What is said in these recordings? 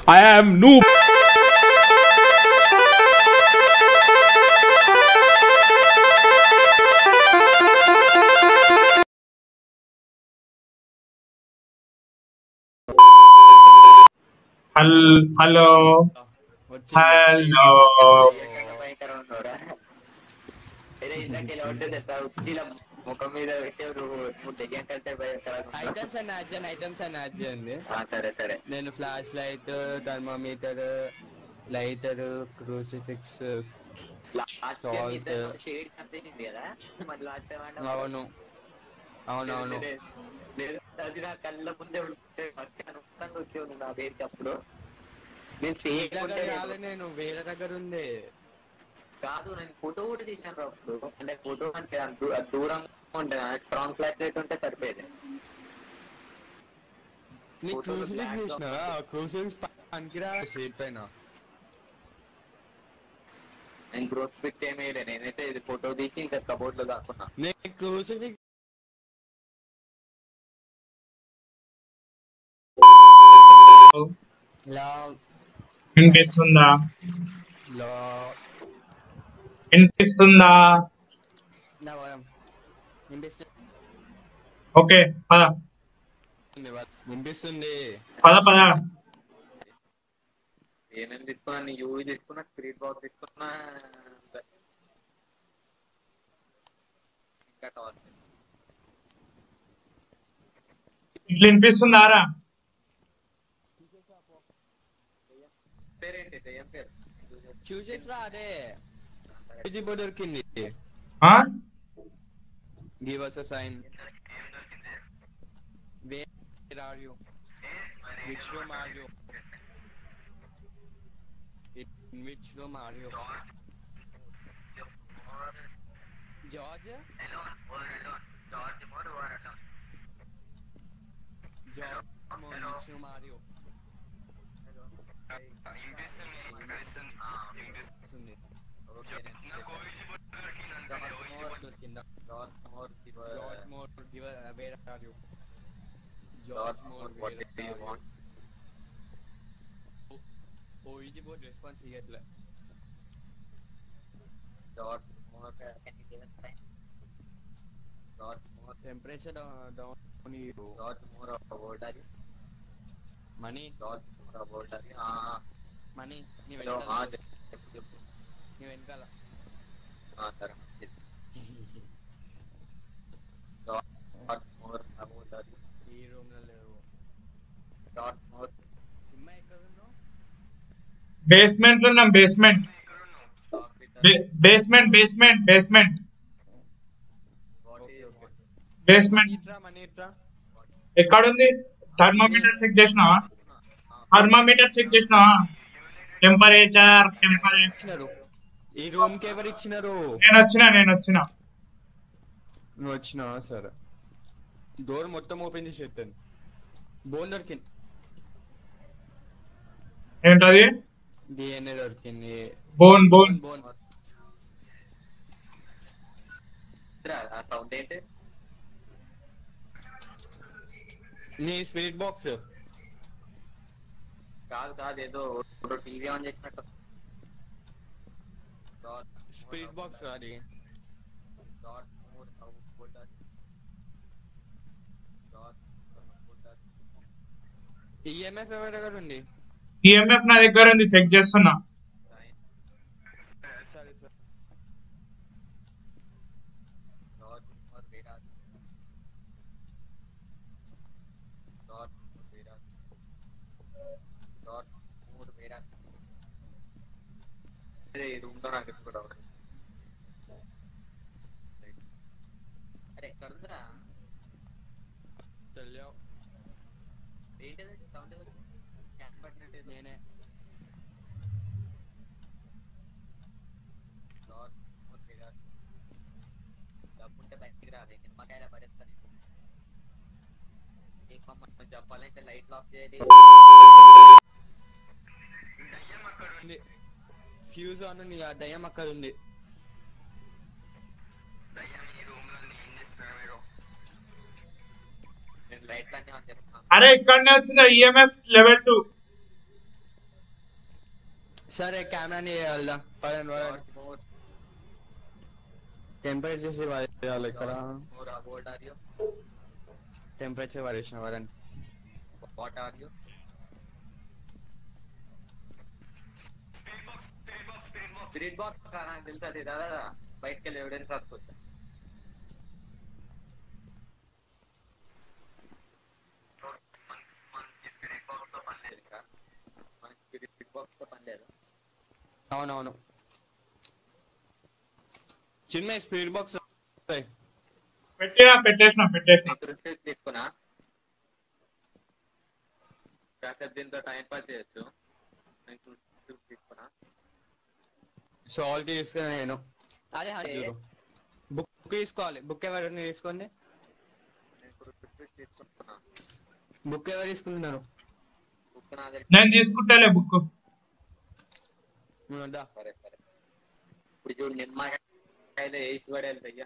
I am noob. హల్ hello hello భయంకరం ఉన్నాడా ఏదో ఇందాక ఇలా ఉంటుంది సార్ ఉచ్చిల ముఖం మీద పెట్టారు నువ్వు దెయ్యం కంటే భయంకరంగా ఉన్నావు. ఐటమ్స్ అండ్ యాడ్జన్ ఐటమ్స్ అండ్ యాడ్ చేయండి ఆ, సరే సరే నేను flash light thermometer lighter crucifix last Salt. Shade చంపేసింది కదా మరి లాస్ట్ టైం అంటే అవును అవునవును లేదు, లేదు. అది నా కళ్ళ ముందే ఉంటే మంచి అనుకుంటాను వచ్చేవాడు నా పేరుకి అప్పుడు నేను మీ ఫేక్ దగ్గర ఉంటే రాలే నేను వేరే దగ్గర ఉంది కాదు నేను ఫోటో కూడా తీసాను రా అప్పుడు అంటే ఫోటో అంటే అది దూ- అది దూరంగా ఉంటుంది స్ట్రాంగ్ ఫ్లాష్ లైట్ ఉంటే సరిపోయేది నీ Photo లో క్రూసిఫిక్స్ black చూసిన క్రూసిఫిక్స్ పనికిరా షేప్ పైన నేను గ్రోత్ పిక్ ఏమీ లేదు నేనైతే ఇది ఫోటో తీసి ఇంకా కబోర్డ్ లో దాక్కున్నా నేను క్రూసిఫిక్స్ లా వినిపిస్తుందా లా వినిపిస్తుందా నా వినిపిస్తుంది ఓకే పద వినిపిస్తుంది పద పద ఏమేమి తీసుకున్నా నీ యూవీ తీసుకున్నా స్క్రీన్ బాక్స్ తీసుకున్నా ఇంకా టవర్ ఇట్లా వినిపిస్తుందా రా పేరేంటి దయ్యం పేరు చూసేసి రా అదే జిబో దొరికింది ఆ? Give us a sign where are you which room are you in which room are you George George which room are you వినిపిస్తుంది దొరికిందా George more George more give where are you George more what do you want ouija board response ఇవ్వట్లే George more can you give us time George more temperature down George more about are you money George more about are you uh money నీ hello ఆ వెనకాల చెప్పు చెప్పు నీ వెనకాల ఆ సరే George more about are you ఈ రూమ్ లో లేవు జార్జ్ మోర్ సినిమ ఎక్కడ ఉన్నావు బేస్మెంట్ లో ఉన్నాం basement talk with base- basement basement basement what do you want basement ఇట్రా మనీ ఇట్రా ఎక్కడుంది థర్మోమీటర్ చెక్ చేసినావా థర్మోమీటర్ చెక్ చేసినావా టెంపరేచర్ టెంపరేచర్ ఇచ్చినారు ఈ రూమ్ కి ఎవరు ఇచ్చినారు నేను వచ్చిన నేను వచ్చిన నువ్వు వచ్చినావా సరే డోర్ మొత్తం ఓపెన్ చేసి పెట్టాను బోన్ దొరికింది ఏంటది డిఎన్ఏ దొరికింది బోన్ బోన్ బోన్ ఆ సౌండ్ ఏంటి నీ స్పిరిట్ బాక్స్ కాదు కాదు ఏదో ఇప్పుడు టీవీ ఆన్ చేసినట్టు జార్జ్ స్పిరిట్ బాక్స్ అది George more about are you George more about are you EMF ఎవరి దగ్గర ఉంది ఈఎంఎఫ్ నా దగ్గర ఉంది చెక్ చేస్తున్నా సరే సరే George more where are you George more where are you George more where are you అరే రూమ్ లో నాకు ఇప్పుడు డౌట్ అరే ఎక్కడ ఉందిరా తెలియవు ఏంటిది సౌండ్ క్యాన్ పట్టినట్టు నేనే George more where are you డబ్బుంటే బయటికి రాలే నిమ్మకాయల పడేస్తాను నీకు మమ్మల్ని చెప్పాలంటే లైట్ ఆఫ్ చేయాలి ఉంది ఫ్యూజ్ ఆన్ ఉంది ఆ దయ్యం అక్కడ ఉంది నేను లైట్లన్నీ ఆన్ చేస్తున్నాను అరే ఇక్కడనే వచ్చింది ఈఎంఎఫ్ లెవెల్ టూ సరే కెమెరాని వెళ్దాం పదండి పదండి మోర్ టెంపరేచర్ చేసి వాళ్ళు ఇక్కడ more about are you temperature పడేసిన వారండి what are you spirit box నాకు తెలుసు అది దాదా బయటకి వెళ్ళి ఎవిడెన్స్ రాసుకోవచ్చు మనకి స్పిరిట్ బాక్స్ తో పని లేదు ఇంకా మనకి స్పిరిట్ బాక్స్ తో పని లేదు అవునవును చిన్న స్పీడ్ బాక్స్ పెట్టినా పెట్టేసిన పెట్టేసిన దృష్టి తీసుకున్నా కాసేపు దీంతో టైం పాస్ చేయొచ్చు నేను దృష్టి తీసుకున్నా సాల్ట్ తీసుకున్నా నేను అదే చూడు బుక్ తీసుకోవాలి బుక్ ఎవరిని తీసుకోండి నేను ఇప్పుడు దృష్టి తీసుకుంటున్నా బుక్ ఎవరు తీసుకుంటున్నారు బుక్ నా దగ్గర నేను తీసుకుంటాలే బుక్ నువ్వు దా. సరే సరే ఇప్పుడు చూడు నిమ్మకాయలు వేసి పడేది అయ్యా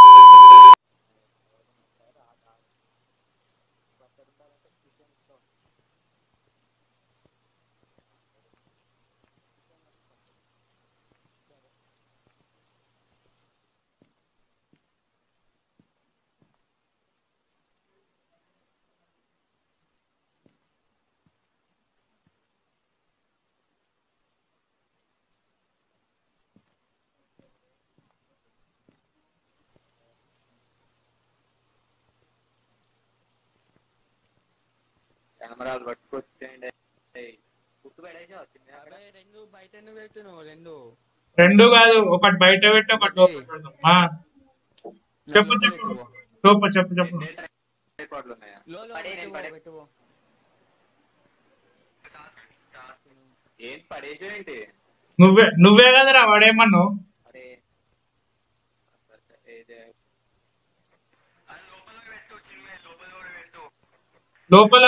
కెమెరాలు పట్టుకొచ్చేయండి బుక్ పడేసావు చిన్న రెండు బయట ఎందుకు పెడుతున్నావు రెండు రెండు కాదు ఒకటి బయట పెట్టి ఒకటి లోపల పెడదాం ఆ, చెప్పు చెప్పు చెప్పు చెప్పు చెప్పు ట్రైపాడ్లు ఉన్నాయా లో, లో, పడే, నేను పెట్టుకో, పడే. పెట్టుకో. ఏం పడేసేయండి నువ్వే నువ్వే కదరా వాడేమన్నావు అరే ఏదే లోపల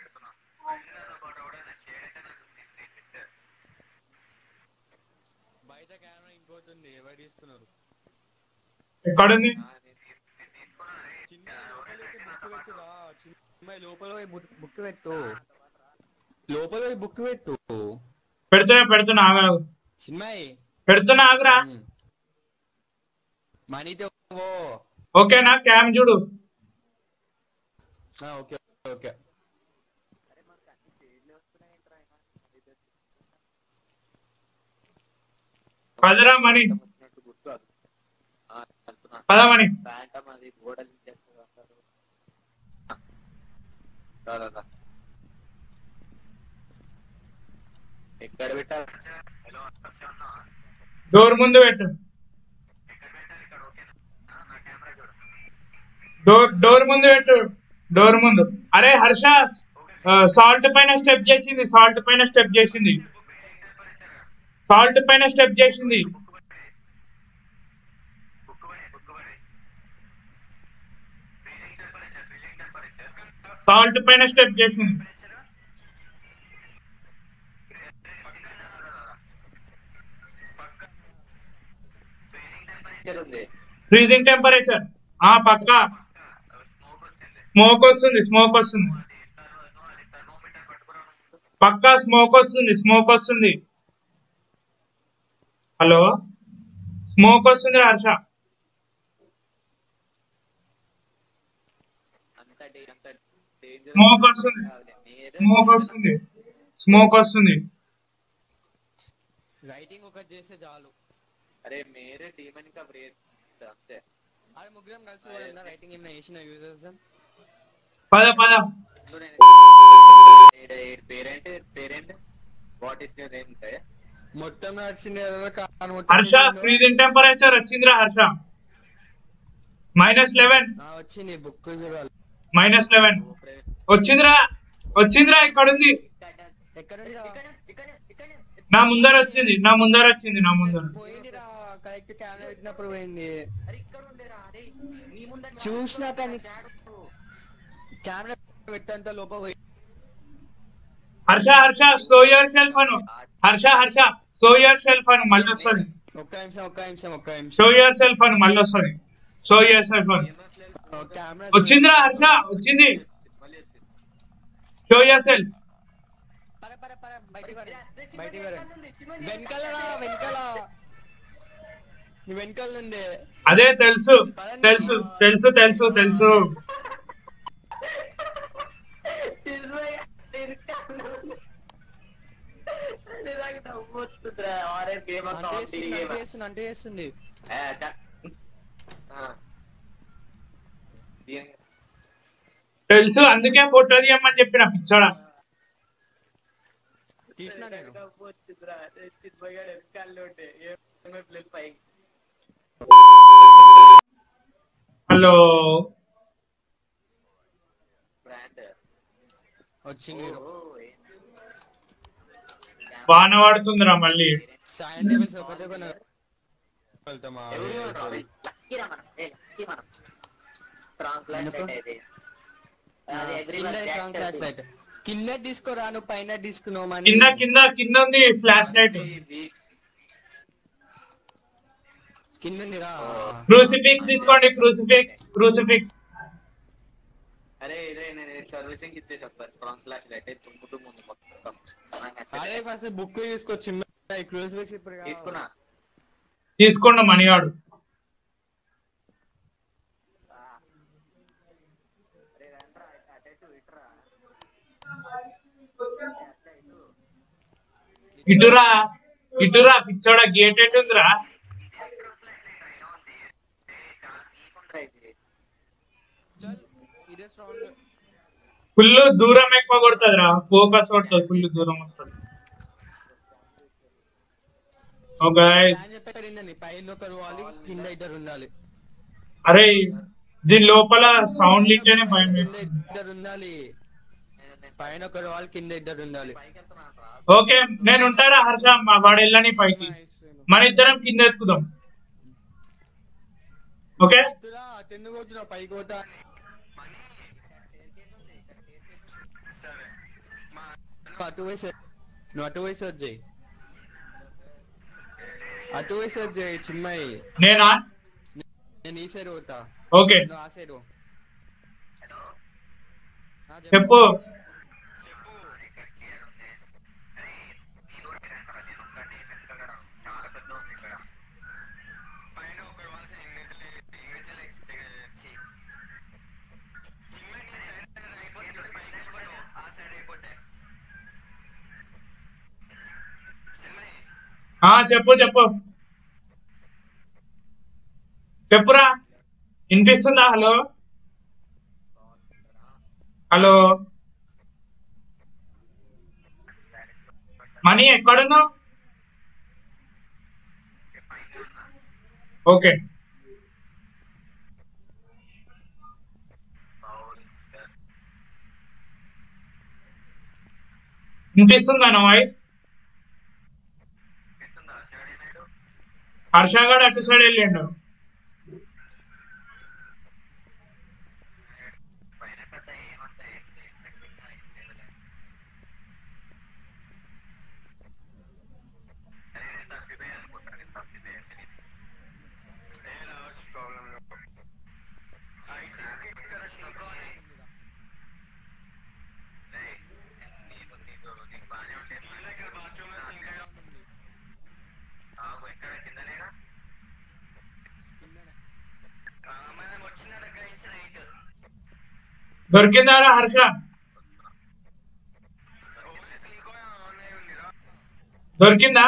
బయట కెమెరా ఇంకోటి ఉంది ఎవరు తీసుకున్నారు ఎక్కడుంది చిన్న లోపలికి బుక్ పెట్టురా చిన్న లోపల పోయి బుక్ బుక్ పెట్టు లోపల పోయి బుక్ పెట్టు పెడుతున్నా పెడుతున్నా ఆగు చిన్మయ్ పెడుతున్నా ఆగురా మనీతో ఓ ఓకేనా క్యామ్ చూడు ఆ, ఓకే ఓకే పదరా మణి వచ్చినట్టు గుర్తు అది ఆ, వెళ్తున్నా పద మణి ప్యాంటమ్ అది గోడలు ఇచ్చేస్తారు అందరూ. రా, రా, రా. ఎక్కడ పెట్టారు డోర్ ముందు పెట్టు డోర్ డోర్ ముందు పెట్టు డోర్ ముందు అరే హర్ష సాల్ట్ పైన స్టెప్ చేసింది సాల్ట్ పైన స్టెప్ చేసింది సాల్ట్ పైన స్టెప్ చేసింది సాల్ట్ పైన స్టెప్ చేసింది ఉంది ఫ్రీజింగ్ టెంపరేచర్ ఆ పక్క స్మోక్ వస్తుంది స్మోక్ వస్తుంది పక్కా స్మోక్ వస్తుంది స్మోక్ వస్తుంది హలో స్మోక్ వస్తుంది హర్ష అంత డే- అంత danger స్మోక్ వస్తుంది కాదులే. మీరే స్మోక్ వస్తుంది స్మోక్ వస్తుంది రైటింగ్ ఒకటి చేస్తే చాలు అరే మీరే డీమన్ కా బ్రేక్ అంతే అది ముగ్గురం కలిసి కూడా రైటింగ్ ఏమైనా చేసిన యూజర్స్ పద పద parent parent what is your name అంటే మొత్తం నడిచింది ఏదో కాను మొత్తం హర్ష తిరిగిండు. ఫ్రీజింగ్ టెంపరేచర్ వచ్చిందిరా హర్ష మైనస్ లెవెన్ ఆ, వచ్చింది బుక్ చూడాలి మైనస్ లెవెన్ వచ్చిందిరా వచ్చిందిరా ఇక్కడ ఉంది ఎక్కడ ఉంది రా? నా ముందర వచ్చింది నా ముందర వచ్చింది నా ముందర పోయింది రా కరెక్ట్ కెమెరా పెట్టినప్పుడు పోయింది అరే ఇక్కడ ఉండేరా అరే నీ ముందర చూసినా కానీ కెమెరా పెట్టంత లోపల పోయి Harsha Harsha show yourself అను Harsha Harsha show yourself అను మళ్ళీ వస్తుంది ఒక్క నిమిషం ఒక్క నిమిషం ఒక్క నిమిషం షో యువర్ సెల్ఫ్ అని మళ్ళీ వస్తుంది షో యువర్ సెల్ఫ్ అని కెమెరా వచ్చిందిరా హర్ష వచ్చింది మళ్ళీ వచ్చింది షో యువర్ సెల్ఫ్ పద పద పద, బయటికి పద. బయటికి పద. వెనకాల రా వెనకాల నీ వెనకాల నుండి అదే తెలుసు తెలుసు తెలుసు తెలుసు తెలుసు చిన్మయ్య తిరుగుతాను. అరే నాకు నవ్వు వస్తుందిరా. ఆరే గేమ్ అంటే అకౌంట్ చేస్తుంది, గేమ్. అంటే చేస్తుంది అంటే చేస్తుంది ఏ, క- ఆ. దీని- తెలుసు అందుకే ఫోటో తీయమని చెప్పిన పిచ్చోడా తీసినా నేను నవ్వు వచ్చిందిరా. అరే చిన్మయ్య వెనకాల ఉంటే ఏమో ప్లేస్ పైకి హలో బ్రాండ్ వచ్చింది వాన పడుతుందిరా మళ్ళీ సాయం టేబుల్స్ ఒకటే కొన వెళ్తామా లక్కీరా మనం ఏ లక్కీ మనం స్ట్రాంగ్ క్లాస్ ఎందుకు? అయితే అది ఎవ్రీ కింద strong class light. కింద తీసుకోరా నువ్వు పైన తీసుకున్నావు మని. కింద కింద కింద ఉంది ఫ్లాష్ లైట్ కింద ఉందిరా క్రూసిఫిక్స్ తీసుకోండి క్రూసిఫిక్స్ క్రూసిఫిక్స్ అరే ఇదే నేను సర్వీసింగ్ ఇచ్చే చెప్పాను స్ట్రాంగ్ క్లాస్ అయితే తుమ్ముతూ ముందు మొత్తం నాకు నచ్చలేదు. అరే ఫస్ట్ బుక్ తీసుకొచ్చి క్రూసిఫిక్స్ ఇప్పుడు కావాలి. తీసుకున్నా తీసుకోండి మణిగాడు అరే రండ్రా అటు ఇటు ఇటురా ఇటురా ఇటురా పిచ్చోడా గేట్ ఎటు ఉందిరా తీసుకుంటారా ఇది చల్ ఇదే స్ట్రాంగ్ ఫుల్ దూరం ఎక్కువ కొడుతుందిరా ఫోకస్ కొడుతుంది ఫుల్ దూరం వస్తుంది ఓ గైస్ ప్లాన్ చెప్పాడు పైన ఒకరు ఉండాలి కింద ఇద్దరు ఉండాలి అరే దీని లోపల సౌండ్ ఇంటేనే భయం కింద వేస్తుంది. ఇద్దరు ఉండాలి నేను నేను పైన ఒకరు వాళ్ళు కింద ఇద్దరు ఉండాలి పైకి వెళ్తున్నాను రా ఓకే నేను ఉంటారా హర్ష మా వాడు వెళ్ళని పైకి మన ఇద్దరం కింద ఎత్తుకుదాం ఓకే ఎత్తురా, తెన్ను పోతున్నా పైకి పోతా నువ్వు అటు పోయి సెర్చ్ నువ్వు అటు పోయి సెర్చ్ చేయి అటు పోయి సెర్చ్ చేయి చిన్మయి నేనా నేను ఈ సైడ్ పోతా ఓకే నువ్వు ఆ సైడ్ పో. ఆ, చెప్పు ఆ చెప్పు చెప్పు చెప్పురా వినిపిస్తుందా హలో హలో మనీ ఎక్కడున్నావు ఓకే వినిపిస్తుందా నా వాయిస్ హర్ష గారు అటు సైడ్ వెళ్ళిండు దొరికిందారా హర్ష దొరికిందా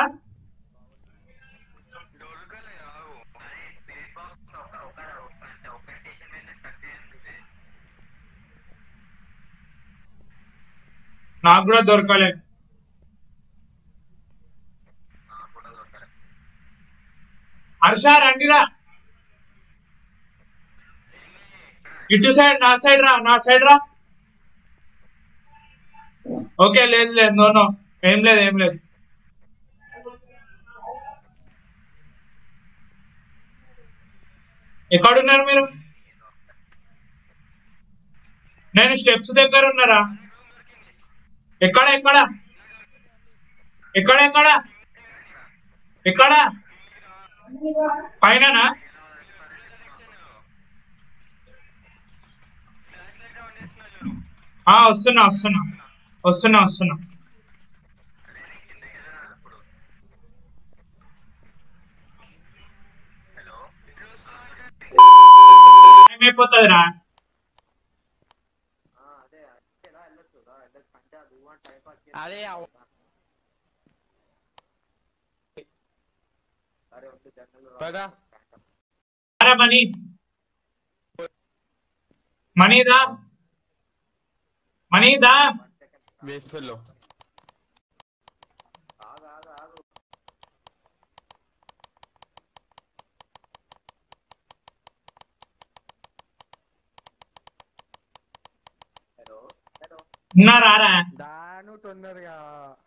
నాకు కూడా దొరకలే హర్ష రండిరా ఇటు సైడ్ నా సైడ్ రా నా సైడ్ రా ఓకే లేదు లేదు నో నో ఏం లేదు ఏం లేదు ఎక్కడున్నారు మీరు నేను స్టెప్స్ దగ్గర ఉన్నారా ఎక్కడ ఎక్కడ ఎక్కడ ఎక్కడ ఎక్కడ పైననా ఆ వస్తున్నా వస్తున్నా వస్తున్నా వస్తున్నా అయిపోతుందిరా అదే ఎలా వెళ్ళొచ్చు వెళ్ళొచ్చు అంటే అది ఊహ టైం పాస్ అరే అవ్- అరే వద్దు జనరల్ పదా అరే మనీ మనీదా మనీదా వేస్ట్ ఫెల్లో ఆగు ఆగు ఆగు హలో హలో ఉన్నారా దాను తొందరగా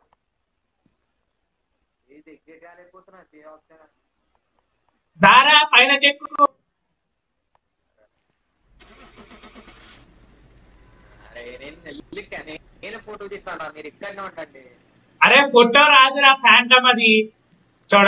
ఇది ఎగ్జిట్ కాలేకపోతున్నా ఏ ఆప్షన్ దారా పైన చెక్కు అరే నేను వెళ్ళికా నేను ఫోటో తీస్తాను మీరు ఇక్కడనే ఉండండి అరే ఫోటో రాదురా ఫ్యాంటమ్ అది చూడ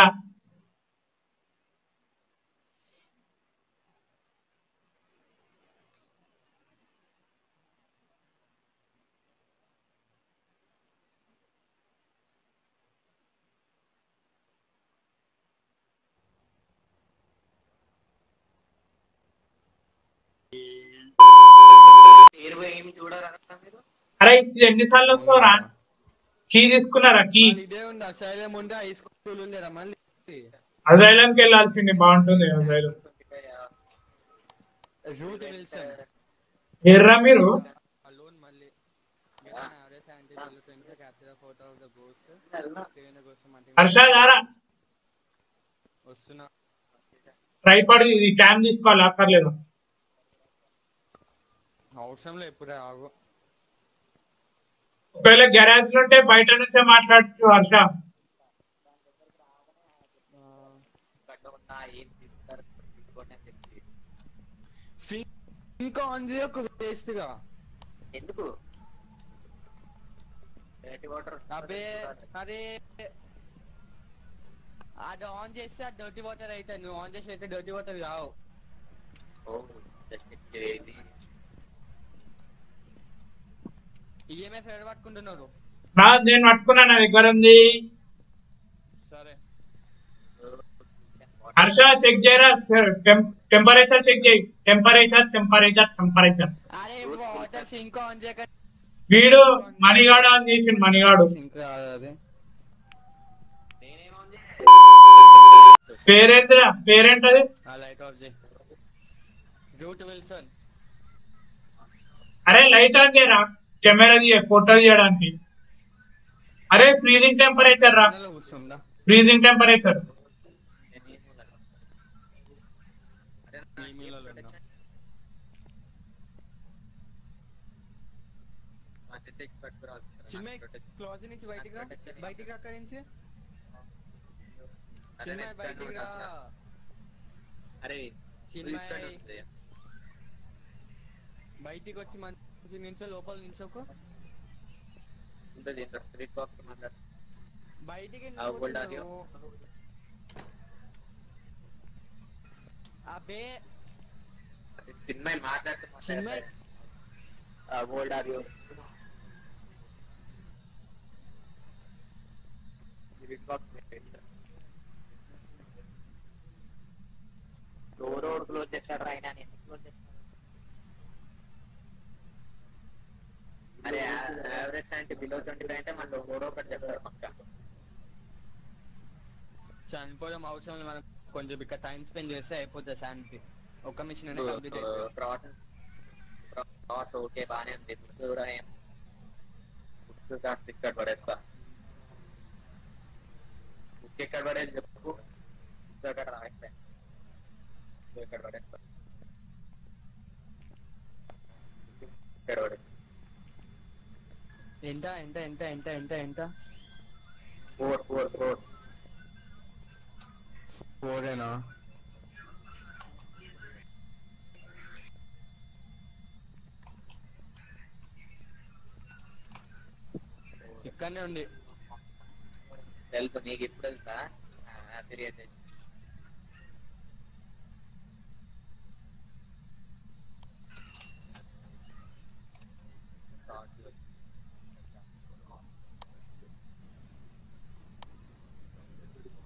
పేరు పోయి ఏమి చూడరా మీరు అరే ఇది ఎన్నిసార్లు వస్తావురా కీ తీసుకున్నారా కీ మళ్ళీ ఇదే ఉంది అసైలం ఉంది హై స్కూల్ ఉందిరా మళ్ళీ అజైలంకి వెళ్ళాల్సింది బాగుంటుంది అజైలం రూట్ విల్సన్ ఎర్రా మీరు alone మళ్ళీ capture photo of the ghost Harsha దారా వస్తున్నా ట్రైపాడ్ ఇది క్యామ్ తీసుకోవాలి అక్కర్లేదు అవసరంలో ఎప్పుడే ఆగు ఒకవేళ గ్యారేజ్ ఉంటే బయట నుంచే మాట్లాడచ్చు హర్ష ఇక్కడ ఉన్నా ఏం తీస్తారు తీసుకోండి అని చెప్పి ఇంకా ఆన్ చేయకు వేస్ట్ గా ఎందుకు డర్టీ వాటర్ అబ్బే అదే అది ఆన్ చేస్తే అది డర్టీ వాటర్ అయితే నువ్వు ఆన్ చేసి అయితే డర్టీ వాటర్ రావు ఓ జస్ట్ ఇది ఈఎంఎఫ్ ఎవరు పట్టుకుంటున్నారు నా నేను పట్టుకున్నా నా దగ్గర ఉంది సరే హర్ష చెక్ చేయరా టెంపరేచర్ చెక్ చేయి టెంపరేచర్ టెంపరేచర్ టెంపరేచర్ అరే వాటర్ సింక్ ఆన్ చేయక వీడు మణిగాడు అని చేసిండు మణిగాడు సింక్ రాదు అది నేనేమో పేరేంటిరా పేరేంటది ఆ లైట్ ఆఫ్ చేయి రూట్ విల్సన్ అరే లైట్ ఆన్ చేయరా కెమెరా తీయ ఫోటో తీయడానికి అరే ఫ్రీజింగ్ టెంపరేచర్ రా కూర్చుందా ఫ్రీజింగ్ టెంపరేచర్ ఈమెయిల్ ఉన్నా చిన్మయ్ క్లాజ్ నుంచి బయటికి రా బయటికి రా అక్కడి నుంచి చిన్మయ్ బయటికి రా అరే చిన్మయ్ బయటికి వచ్చి మంచి నించో లోపల నించోకు ఉంటుంది స్ట్రీట్ బాక్స్ మాట్లాడు బయటికి ఆ, hold on, yo. నిలబడుతున్నావు. అబ్బే చిన్మయ్ మాట్లాడుతున్నా Chinmay. Old are you street box door road close చేశాడు ఆయన నేను క్లోజ్ చేస్తాను అరే యావరేజ్ అంటే బిలో ట్వంటీ ఫైవ్ అంటే మన డోర్ ఒకటి చేస్తారు పక్క చనిపోవడం అవసరం లేదు, మనం కొంచెం ఇక్కడ టైం స్పెండ్ చేస్తే అయిపోతుంది శాంతి ఒక మిషన్ అనేది కంప్లీట్ అయిపోతుంది ప్రాసెస్ ప్రాసెస్ ఓకే బానే ఉంది ఫుడ్ కూడా ఏం ఫుడ్ కాస్త ఇక్కడ పడేస్తా ఫుడ్ ఎక్కడ పడేది చెప్పు ఫుడ్ అక్కడ రాయిస్తా ఇక్కడ పడేస్తా ఇక్కడ పడేస్తా ఎంత ఎంత ఎంత ఎంత ఎంత ఎంత ఫోర్ ఫోర్ ఫోర్ ఫోరేనా ఇక్కడనే ఉంది తెలుసు నీకు ఇప్పుడు తెలుసా సీరియస్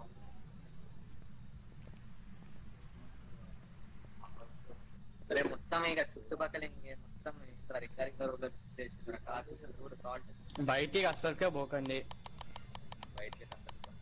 అరే ముత్త మొత్తం ఇక చుట్టుపక్కల ఇంకే మొత్తం ఇక్కడ ఇక్కడ ఇక్కడ రోడ్లు చేసిన కాదు రోడ్ సాల్ట్ బయటికి అస్సలకే పోకండి బయటకి అసలు.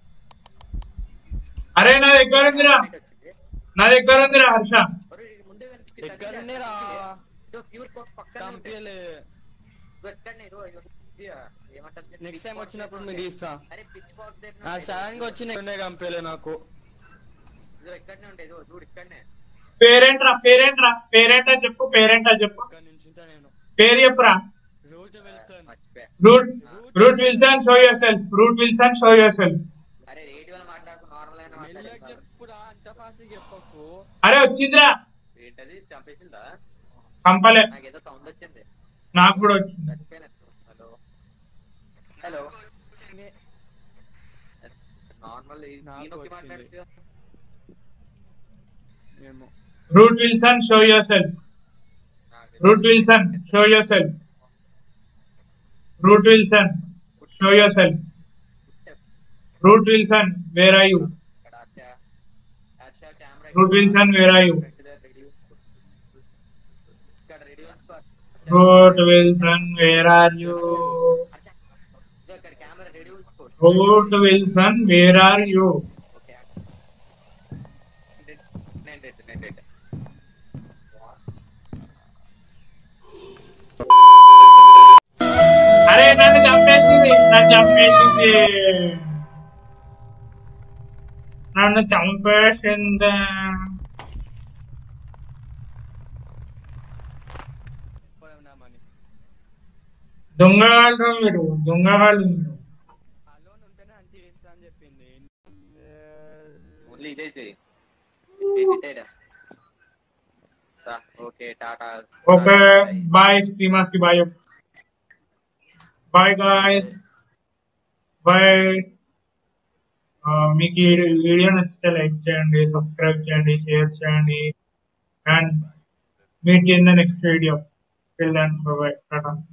అరే నా దగ్గర ఉందిరా వచ్చింది. నా దగ్గర ఉందిరా హర్ష ఒరేయ్, ఇది ముందే కనిపించింది. ఎక్కడనే రా ఇదో ప్యూర్ కోట్ పక్కనే ఉంటుంది. కంపెనీ ఇదో ఎక్కడనే ఇదో ఇదో ఇది, ఏమంటారు దీన్ని? నెక్స్ట్ పిచ్ టైం పౌడర్ వచ్చినప్పుడు దగ్గర మీరు ఉంటాయి. ఇస్తా అరే పిచ్ పౌడర్ దగ్గర నా ఉంటాయి. సడన్ గా వచ్చి కంపెనీ నాకు ఇదో ఇక్కడనే ఉంటాయి ఇదో చూడు ఇక్కడనే పేరేంట్రా పేరేంట్రా పేరేంటా చెప్పు పేరేంటా చెప్పు ఇక్కడ నుంచి ఉంటా నేను పేరు చెప్పురా రూట్ విల్సన్ మర్చిపోయా Root Root Wilson show yourself Root Wilson show yourself అరే రేడియోలో మాట్లాడుకు నార్మల్ అయిన మెల్లగా మాట్లాడేస్తారు. చెప్పురా అంత ఫాస్ట్ చెప్పకు అరే వచ్చిందిరా ఏంటది చంపేసిందా కంపలే నాకేదో సౌండ్ వచ్చింది నాకు కూడా వచ్చింది చచ్చిపోయినట్టు హలో హలో నార్మల్ నాకు ఈయనొచ్చి వచ్చింది. మాట్లాడుతూ మేము Root Wilson show yourself Root Wilson show yourself Root Wilson show yourself Root Wilson where are you ఇక్కడ అచ్చా అచ్చా camera Root Wilson where are you ఇక్కడ ready Root Wilson where are you ఇక్కడ camera ready ఉంచుకో Root Wilson where are you okay నేను red నేను red అరే నన్ను చంపేసింది నన్ను చంపేసింది నన్ను చంపేసింది పోదామని దొంగగాళ్ళు మీరు దొంగగాళ్ళు మీరు అలోన్ ఉంటేనే అంతే చేస్తా అని చెప్పింది ఓన్లీ ఇదే చెయ్యి ఓకే టాటా ఓకే బాయ్ స్టీమర్స్ కి బాయ్ బాయ్ గాయస్ బాయ్ మీకు ఈ వీడియో నచ్చితే లైక్ చేయండి సబ్స్క్రైబ్ చేయండి షేర్ చేయండి and meet in the next video till then bye Tata